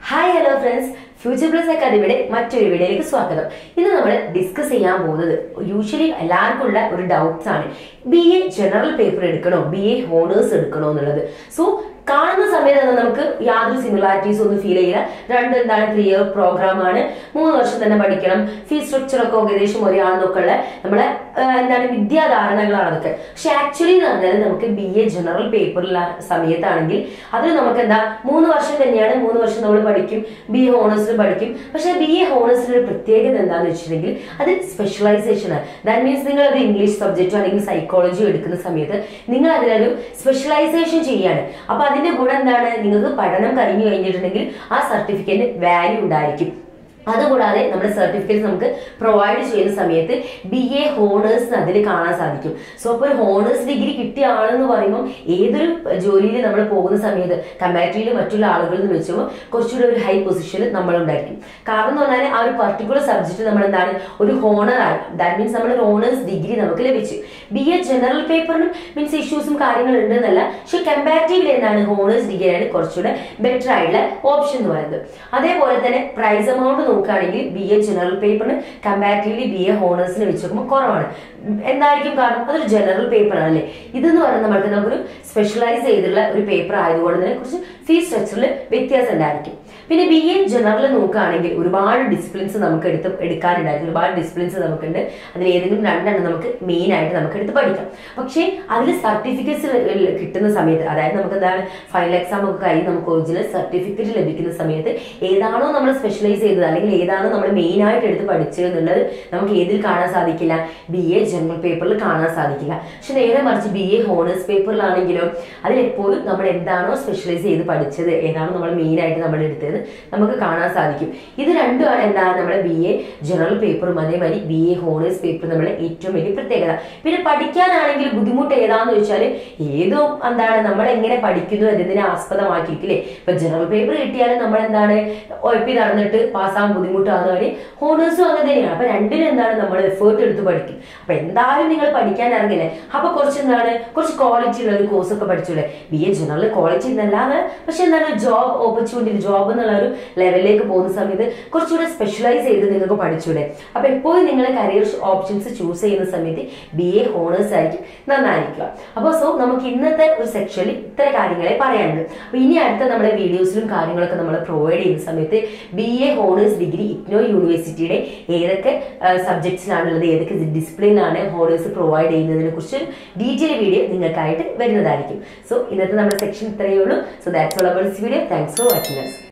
hi hello friends future plus അക്കാദമിയുടെ മറ്റൊരു വീഡിയോയിലേക്ക് സ്വാഗതം ഇന്ന് നമ്മൾ ഡിസ്കസ് ചെയ്യാൻ പോകുന്നത് യൂഷ്വലി എല്ലാവർക്കും ഉള്ള ഒരു ഡൗട്ട്സ് ആണ് ബി എ ജനറൽ പേപ്പർ എടുക്കണോ ബി എ ഹോണേഴ്സ് എടുക്കണോ എന്നുള്ളത് സോ കാണുന്ന സമയത്ത് തന്നെ നമുക്ക് യാതൊരു സിമിലാരിറ്റീസ് ഒന്നും ഫീൽ ചെയ്യില്ല രണ്ട് എന്താണ് ത്രീ ഇയർ പ്രോഗ്രാം ആണ് മൂന്ന് വർഷം തന്നെ പഠിക്കണം ഫീസ് സ്ട്രക്ചർ ഒക്കെ ഏകദേശം ഒരേ ആണെന്നൊക്കെ ഉള്ള നമ്മളെ ആ, എന്താണ് വിദ്യാധാരണകളാണ് അതൊക്കെ പക്ഷെ ആക്ച്വലി എന്ന് പറഞ്ഞാൽ നമുക്ക് ബി എ ജനറൽ പേപ്പറിലുള്ള സമയത്താണെങ്കിൽ അതിൽ നമുക്ക് എന്താ മൂന്ന് വർഷം തന്നെയാണ് മൂന്ന് വർഷം നമ്മൾ പഠിക്കും ബി എ ഹോണേഴ്സിൽ പഠിക്കും പക്ഷെ ബി എ ഹോണേഴ്സിന്റെ ഒരു പ്രത്യേകത എന്താണെന്ന് വെച്ചിട്ടുണ്ടെങ്കിൽ അത് സ്പെഷ്യലൈസേഷൻ ആണ് ദാറ്റ് മീൻസ് നിങ്ങൾ ഒരു ഇംഗ്ലീഷ് സബ്ജക്റ്റോ അല്ലെങ്കിൽ സൈക്കോളജിയോ എടുക്കുന്ന സമയത്ത് നിങ്ങൾ അതിലൊരു സ്പെഷ്യലൈസേഷൻ ചെയ്യാണ് അപ്പൊ അതിന്റെ ഗുണം എന്താണ് നിങ്ങൾക്ക് പഠനം കഴിഞ്ഞു കഴിഞ്ഞിട്ടുണ്ടെങ്കിൽ ആ സർട്ടിഫിക്കറ്റിന് വാല്യൂ ഉണ്ടായിരിക്കും അതുകൂടാതെ നമ്മുടെ സർട്ടിഫിക്കറ്റ് നമുക്ക് പ്രൊവൈഡ് ചെയ്യുന്ന സമയത്ത് ബി എ ഹോണേഴ്സ് അതിൽ കാണാൻ സാധിക്കും സോ അപ്പോൾ ഒരു ഹോണേഴ്സ് ഡിഗ്രി കിട്ടിയ ആളെന്ന് പറയുമ്പോൾ ഏതൊരു ജോലിയിൽ നമ്മൾ പോകുന്ന സമയത്ത് കമ്പാരിറ്റീവ്ലി മറ്റുള്ള ആളുകളിൽ നിന്ന് വെച്ചുമ്പോൾ കുറച്ചുകൂടി ഒരു ഹൈ പൊസിഷനിൽ നമ്മൾ ഉണ്ടായിരിക്കും കാരണം എന്ന് പറഞ്ഞാൽ ആ ഒരു പർട്ടിക്കുലർ സബ്ജക്റ്റ് നമ്മൾ എന്താണ് ഒരു ഹോണർ ആയി ദാറ്റ് മീൻസ് നമ്മൾ ഒരു ഹോണേഴ്സ് ഡിഗ്രി നമുക്ക് ലഭിച്ചു ബി എ ജനറൽ പേപ്പറിനും മീൻസ് ഇഷ്യൂസും കാര്യങ്ങളും ഉണ്ട് എന്നല്ല പക്ഷെ കമ്പാരിറ്റീവ്ലി എന്താണ് ഹോണേഴ്സ് ഡിഗ്രിയാണ് കുറച്ചുകൂടെ ബെറ്റർ ആയിട്ടുള്ള ഓപ്ഷൻ എന്ന് പറയുന്നത് അതേപോലെ തന്നെ പ്രൈസ് എമൗണ്ട് നോക്കുകയാണെങ്കിൽ ബി എ ജനറൽ പേപ്പറിന് കമ്പാരിറ്റീവ്ലി ബി എ ഹോണേഴ്സിന് വെച്ച് നോക്കുമ്പോൾ കുറവാണ് എന്തായിരിക്കും കാരണം അതൊരു ജനറൽ പേപ്പർ ആണല്ലേ ഇതെന്ന് പറയുന്നത് നമുക്ക് നമുക്കൊരു സ്പെഷ്യലൈസ് ചെയ്തിട്ടുള്ള ഒരു പേപ്പർ ആയതുകൊണ്ട് തന്നെ കുറച്ച് ഫീസ് സ്ട്രക്ചറിൽ വ്യത്യാസം ഉണ്ടായിരിക്കും പിന്നെ ബി എ ജനറൽ നോക്കുകയാണെങ്കിൽ ഒരുപാട് ഡിസിപ്ലിൻസ് നമുക്ക് എടുത്ത് എടുക്കാനുണ്ടായിരിക്കും ഒരുപാട് ഡിസിപ്ലിൻസ് നമുക്കുണ്ട് അതിൽ ഏതെങ്കിലും രണ്ടെണ്ണം നമുക്ക് മെയിൻ ആയിട്ട് നമുക്ക് എടുത്ത് പഠിക്കാം പക്ഷേ അതിൽ സർട്ടിഫിക്കറ്റ്സ് കിട്ടുന്ന സമയത്ത് അതായത് നമുക്ക് എന്താണ് ഫൈനൽ എക്സാം ഒക്കെ കഴിഞ്ഞ് നമുക്ക് ഒറിജിനൽ സർട്ടിഫിക്കറ്റ് ലഭിക്കുന്ന സമയത്ത് ഏതാണോ നമ്മൾ സ്പെഷ്യലൈസ് ചെയ്തത് അല്ലെങ്കിൽ ഏതാണോ നമ്മൾ മെയിൻ ആയിട്ട് എടുത്ത് പഠിച്ചത് എന്നുള്ളത് നമുക്ക് ഏതിൽ കാണാൻ സാധിക്കില്ല ബി എ ജനറൽ പേപ്പറിൽ കാണാൻ സാധിക്കില്ല പക്ഷെ നേരെ മറിച്ച് ബി എ ഹോണേഴ്സ് പേപ്പറിലാണെങ്കിലോ അതിൽ എപ്പോഴും നമ്മൾ എന്താണോ സ്പെഷ്യലൈസ് ചെയ്ത് പഠിച്ചത് ഏതാണോ നമ്മൾ മെയിൻ ആയിട്ട് നമ്മൾ എടുത്തത് നമുക്ക് കാണാൻ സാധിക്കും ഇത് രണ്ടും എന്താണ് നമ്മുടെ ബി എ ജനറൽ പേപ്പറും അതേമാതിരി ബി എ ഹോണേഴ്സ് പേപ്പർ നമ്മുടെ ഏറ്റവും വലിയ പ്രത്യേകത പിന്നെ പഠിക്കാനാണെങ്കിൽ ബുദ്ധിമുട്ട് ഏതാന്ന് വെച്ചാൽ ഏതോ എന്താണ് നമ്മൾ എങ്ങനെ പഠിക്കുന്നു എന്നതിനെ ആസ്പദമാക്കിയിരിക്കില്ലേ ഇപ്പൊ ജനറൽ പേപ്പർ കിട്ടിയാലും നമ്മൾ എന്താണ് ഒ പി നടന്നിട്ട് പാസ്സാകാൻ ബുദ്ധിമുട്ടാകുന്ന വരെ ഹോണേഴ്സും അങ്ങനെ തന്നെയാണ് അപ്പൊ രണ്ടിനും എന്താണ് നമ്മൾ എഫേർട്ട് എടുത്ത് പഠിക്കും അപ്പൊ എന്തായാലും നിങ്ങൾ പഠിക്കാൻ ഇറങ്ങില്ലേ അപ്പൊ കുറച്ച് എന്താണ് കുറച്ച് ക്വാളിറ്റി ഉള്ള ഒരു കോഴ്സ് ഒക്കെ പഠിച്ചൂടെ ബി എ ജനറൽ ക്വാളിറ്റി എന്നല്ലാതെ പക്ഷെ എന്താണ് ജോബ് ഓപ്പർച്യൂണിറ്റി ജോബ് എന്നുള്ള ഒരു ലെവലിലേക്ക് പോകുന്ന സമയത്ത് കുറച്ചുകൂടെ സ്പെഷ്യലൈസ് ചെയ്ത് നിങ്ങൾക്ക് പഠിച്ചൂടെ അപ്പൊ എപ്പോഴും നിങ്ങൾ കരിയർ ഓപ്ഷൻസ് ചൂസ് ചെയ്യുന്ന സമയത്ത് ബി എ ഹോണേഴ്സ് ആയിരിക്കും നന്നായിരിക്കുക അപ്പോൾ സോ നമുക്ക് ഇന്നത്തെ ഒരു സെക്ഷനിൽ ഇത്ര കാര്യങ്ങളെ പറയാനുണ്ട് അപ്പൊ ഇനി അടുത്ത നമ്മുടെ വീഡിയോസിലും കാര്യങ്ങളൊക്കെ നമ്മൾ പ്രൊവൈഡ് ചെയ്യുന്ന സമയത്ത് B A honours degree IGNOU യൂണിവേഴ്സിറ്റിയുടെ ഏതൊക്കെ സബ്ജക്ട്സിലാണുള്ളത് ഏതൊക്കെ ഡിസിപ്ലിനാണ് ഹോണേഴ്സ് പ്രൊവൈഡ് ചെയ്യുന്നതിനെ കുറിച്ച് ഡീറ്റെയിൽ വീഡിയോ നിങ്ങൾക്കായിട്ട് വരുന്നതായിരിക്കും സോ ഇന്നത്തെ നമ്മുടെ സെക്ഷൻ ഇത്രയേ ഉള്ളൂ so that's all about this video thanks for watching us